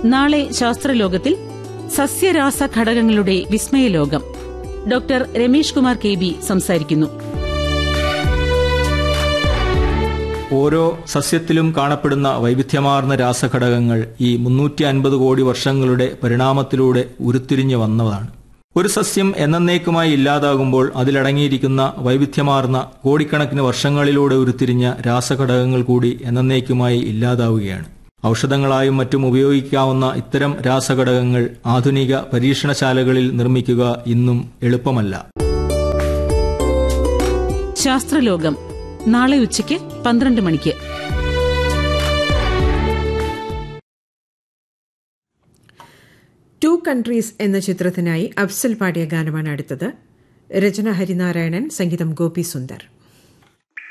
നാളെ ശാസ്ത്രലോകത്തിൽ സസ്യരാസ ഘടകങ്ങളുടെ വിസ്മയലോകം doctor Ramesh Kumar K B സംസാരിക്കുന്നു ഓരോ സസ്യത്തിലും കാണപ്പെടുന്ന വൈവിധ്യമാർന്ന രാസഘടകങ്ങൾ ഈ മുന്നൂറ്റി അൻപത് കോടി വർഷങ്ങളുടെ പരിണാമത്തിലൂടെ ഉരുത്തിരിഞ്ഞു വന്നതാണ് ഒരു സസ്യം എന്നേക്കുമായി ഇല്ലാതാകുമ്പോൾ അതിലടങ്ങിയിരിക്കുന്ന വൈവിധ്യമാർന്ന കോടിക്കണക്കിന് വർഷങ്ങളിലൂടെ ഉരുത്തിരിഞ്ഞ രാസഘടകങ്ങൾ കൂടി എന്നേക്കുമായി ഇല്ലാതാവുകയാണ് ഔഷധങ്ങളായും മറ്റും ഉപയോഗിക്കാവുന്ന ഇത്തരം രാസഘടകങ്ങൾ ആധുനിക പരീക്ഷണശാലകളിൽ നിർമ്മിക്കുക ഇന്നും എളുപ്പമല്ല ശാസ്ത്രലോകം നാളെ ഉച്ചയ്ക്ക് പന്ത്രണ്ട് മണിക്ക് ടു കൺട്രീസ് എന്ന ചിത്രത്തിനായി അഫ്സൽ പാടിയ ഗാനമാണ് അടുത്തത് രചന ഹരിനാരായണൻ സംഗീതം ഗോപി സുന്ദർ